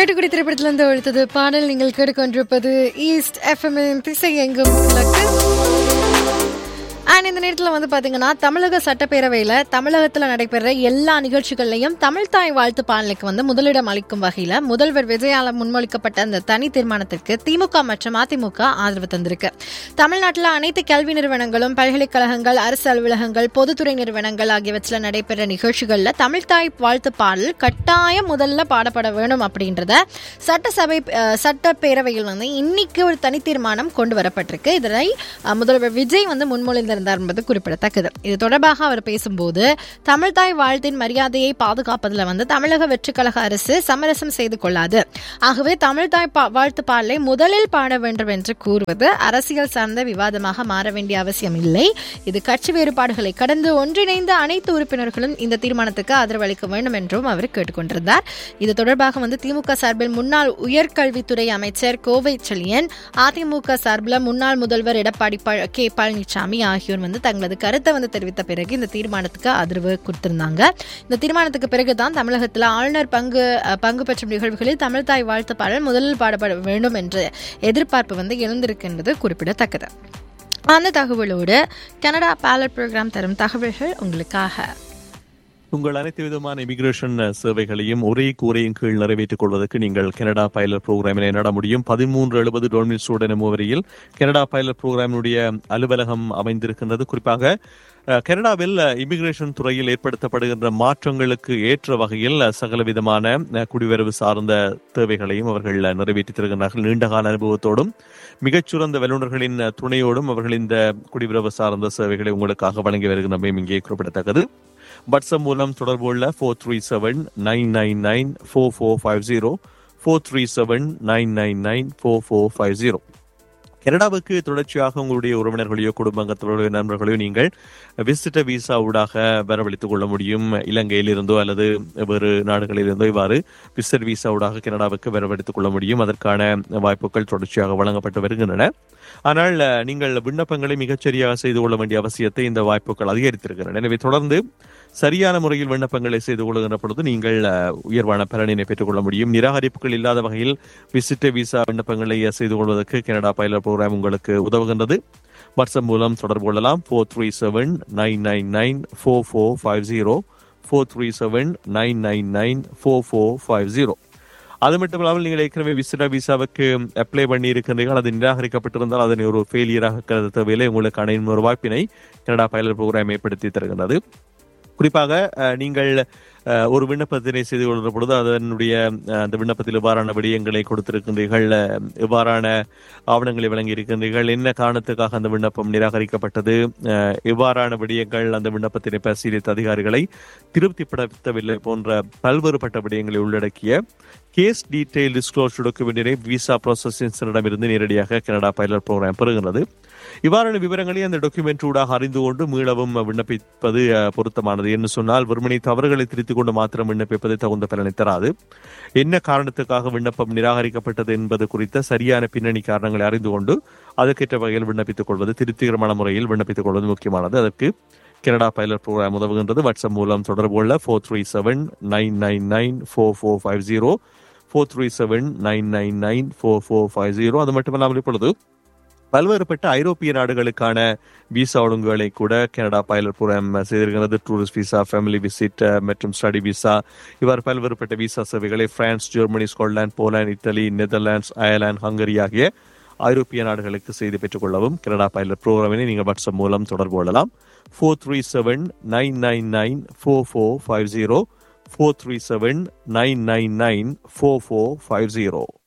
மேட்டுக்குடி திரைப்படத்திலிருந்து ஒழித்தது பாடல் நீங்கள் கேட்டுக்கொண்டிருப்பது ஈஸ்ட் எஃப்எம் திசை எங்கும் கிழக்கு அண்ட் இந்த நேரத்தில் வந்து பார்த்தீங்கன்னா தமிழக சட்டப்பேரவையில் தமிழகத்தில் நடைபெற எல்லா நிகழ்ச்சிகள்லையும் தமிழ் தாய் வாழ்த்து பாடலுக்கு வந்து முதலிடம் அளிக்கும் வகையில் முதல்வர் விஜயால முன்மொழிக்கப்பட்ட அந்த தனி தீர்மானத்திற்கு திமுக மற்றும் அதிமுக ஆதரவு தந்திருக்கு தமிழ்நாட்டில் அனைத்து கல்வி நிறுவனங்களும் பல்கலைக்கழகங்கள் அரசு அலுவலகங்கள் பொதுத்துறை நிறுவனங்கள் ஆகியவற்றில் நடைபெற நிகழ்ச்சிகளில் தமிழ் தாய் வாழ்த்து பாடல் கட்டாயம் முதல்ல பாடப்பட வேணும் அப்படின்றத சட்டசபை அஹ், சட்டப்பேரவையில் வந்து இன்னைக்கு ஒரு தனி தீர்மானம் கொண்டு வரப்பட்டிருக்கு இதனை அஹ், முதல்வர் விஜய் வந்து முன்மொழிந்திருந்தார் என்பது குறிப்பிடத்தக்கது இது தொடர்பாக அவர் பேசும்போது தமிழ்தாய் வாழ்த்தின் மரியாதையை பாதுகாப்பதில் வந்து தமிழக வெற்றிக்கழக அரசு சமரசம் செய்து கொள்ளாது ஆகவே தமிழ்தாய் பா- வாழ்த்து பாடலை முதலில் பாட வேண்டும் என்று கூறுவது அரசியல் சார்ந்த விவாதமாக மாற வேண்டிய அவசியம் இல்லை இது கட்சி வேறுபாடுகளை கடந்து ஒன்றிணைந்த அனைத்து உறுப்பினர்களும் இந்த தீர்மானத்துக்கு ஆதரவு அளிக்க வேண்டும் என்றும் அவர் கேட்டுக்கொண்டிருந்தார் இது தொடர்பாக வந்து திமுக சார்பில் முன்னாள் உயர்கல்வித்துறை அமைச்சர் கோவை செழியன் அதிமுக சார்பில் முன்னாள் முதல்வர் எடப்பாடி பழ- கே பழனிசாமி ஆகியோர் வந்து தங்களது கருத்தை வந்து தெரிவித்த பிறகு இந்த தீர்மானத்துக்கு ஆதரவு கொடுத்திருந்தாங்க இந்த தீர்மானத்துக்கு பிறகுதான் தமிழகத்தில் ஆளுநர் பங்கு அஹ், பங்கு பெற்ற நிகழ்வுகளில் தமிழ் தாய் வாழ்த்து பாடல் முதலில் பாடப்பட வேண்டும் என்ற எதிர்பார்ப்பு வந்து எழுந்திருக்கு என்பது குறிப்பிடத்தக்கது அந்த தகவலோடு கனடா பேலட் ப்ரோக்ராம் தரும் தகவல்கள் உங்களுக்காக உங்கள் அனைத்து விதமான இமிகிரேஷன் சேவைகளையும் ஒரே கூரையின் கீழ் நிறைவேற்றிக் கொள்வதற்கு நீங்கள் கனடா பைலட் புரோகிராமினை நட முடியும் பதிமூன்று எழுபது டோல்மில் ஸ்டூடெண்ட் முவரியில் கனடா பைலட் புரோகிராமினுடைய அலுவலகம் அமைந்திருக்கின்றது குறிப்பாக அஹ், கனடாவில் இமிகிரேஷன் துறையில் ஏற்படுத்தப்படுகின்ற மாற்றங்களுக்கு ஏற்ற வகையில் அஹ், சகல விதமான அஹ், குடிவரவு சார்ந்த தேவைகளையும் அவர்கள் அஹ், நிறைவேற்றித் தருகின்றார்கள் நீண்டகால அனுபவத்தோடும் மிகச்சிறந்த வல்லுநர்களின் அஹ், துணையோடும் அவர்கள் இந்த குடிவரவு சார்ந்த சேவைகளை உங்களுக்காக வழங்கி வருகின்றமையும் இங்கே குறிப்பிடத்தக்கது வாட்ஸ்அப் மூலம் தொடர்பு கொள்ள four three seven nine nine nine four four five zero four three seven nine nine nine four four five zero கனடாவுக்கு தொடர்ச்சியாக உங்களுடைய உறவினர்களையோ குடும்பங்களுடைய நண்பர்களையோ நீங்கள் விசிட்டர் விசா ஊடாக வரவழைத்துக் கொள்ள முடியும் இலங்கையில் இருந்தோ அல்லது வேறு நாடுகளில் இருந்தோ இவ்வாறு விசிட்டர் விசா ஊடாக கனடாவுக்கு வரவழைத்துக் கொள்ள முடியும் அதற்கான வாய்ப்புகள் தொடர்ச்சியாக வழங்கப்பட்டு வருகின்றன ஆனால் அஹ், நீங்கள் விண்ணப்பங்களை மிகச்சரியாக செய்து கொள்ள வேண்டிய அவசியத்தை இந்த வாய்ப்புகள் அதிகரித்திருக்கின்றன எனவே தொடர்ந்து சரியான முறையில் விண்ணப்பங்களை செய்து கொள்கின்ற பொழுது நீங்கள் அஹ், உயர்வான பலனினை பெற்றுக்கொள்ள முடியும் நிராகரிப்புகள் இல்லாத வகையில் விசிட்ட விசா விண்ணப்பங்களை அஹ், செய்து கொள்வதற்கு கனடா பைலட் ப்ரோக்ராம் உங்களுக்கு உதவுகின்றது வாட்ஸ்அப் மூலம் தொடர்பு கொள்ளலாம் four three seven nine nine nine four four five zero four three seven nine nine nine four four five zero அது மட்டும் இல்லாமல் நீங்கள் ஏற்கனவே விசிட்டா விசாவுக்கு அப்ளை பண்ணி இருக்கின்றீர்கள் அது நிராகரிக்கப்பட்டிருந்தால் அதனை ஒரு ஃபெயிலியராக கருத தேவையில்லை உங்களுக்கான இன்னொரு வாய்ப்பினை கனடா பைலட் ப்ரோக்ராம் ஏற்படுத்தி தருகின்றது குறிப்பாக அஹ், நீங்கள் அஹ், ஒரு விண்ணப்பத்தினை செய்து கொள்கிற பொழுது அதனுடைய அஹ், அந்த விண்ணப்பத்தில் இவ்வாறான விடயங்களை கொடுத்திருக்கின்றீர்கள் அஹ், இவ்வாறான ஆவணங்களை வழங்கி இருக்கின்றீர்கள் என்ன காரணத்துக்காக அந்த விண்ணப்பம் நிராகரிக்கப்பட்டது அஹ், இவ்வாறான விடயங்கள் அந்த விண்ணப்பத்தினை பரிசீலித்த அதிகாரிகளை திருப்திப்படுத்தவில்லை போன்ற பல்வேறுபட்ட விடயங்களை உள்ளடக்கிய கேஸ் டீடைல் டிஸ்க்ளோஸ் டாக்குமெண்டினை விசா ப்ராசஸிங்கிடமிருந்து நேரடியாக கனடா பைலட் ப்ரோக்ராம் பெறுகிறது இவ்வாறான விவரங்களை அந்த டாக்குமெண்ட் ஊடாக அறிந்து கொண்டு மீளவும் விண்ணப்பிப்பது அஹ், பொருத்தமானது என்று சொன்னால் வெறுமனை தவறுகளை திருத்திக் கொண்டு மாத்திரம் விண்ணப்பிப்பது தகுந்த பலனை தராது என்ன காரணத்துக்காக விண்ணப்பம் நிராகரிக்கப்பட்டது என்பது குறித்த சரியான பின்னணி காரணங்களை அறிந்து கொண்டு அதற்கேற்ற வகையில் விண்ணப்பித்துக் கொள்வது திருப்திகரமான முறையில் விண்ணப்பித்துக் கொள்வது முக்கியமானது அதற்கு கனடா பைலட் ப்ரோக்ராம் உதவுகின்றது வாட்ஸ்அப் மூலம் தொடர்பு கொள்ள four three seven nine nine nine four four five zero four three seven nine nine nine four four five zero அது மட்டுமல்லாமல் இப்பொழுது பல்வேறுபட்ட ஐரோப்பிய நாடுகளுக்கான விசா ஒழுங்குகளை கூட கனடா பைலட் ப்ரோக்ராம் செய்திருக்கிறது டூரிஸ்ட் விசா ஃபேமிலி விசிட் மற்றும் ஸ்டடி விசா இவ்வாறு பல்வேறுபட்ட விசா சேவைகளை France Germany Scotland Poland Italy Netherlands Ireland Hungary ஆகிய ஐரோப்பிய நாடுகளுக்கு செய்து பெற்றுக் கொள்ளவும் கனடா பைலட் ப்ரோக்ராமினை நீங்கள் வாட்ஸ்அப் மூலம் தொடர்பு கொள்ளலாம் four three seven nine nine nine four four five zero four three seven nine nine nine four four five zero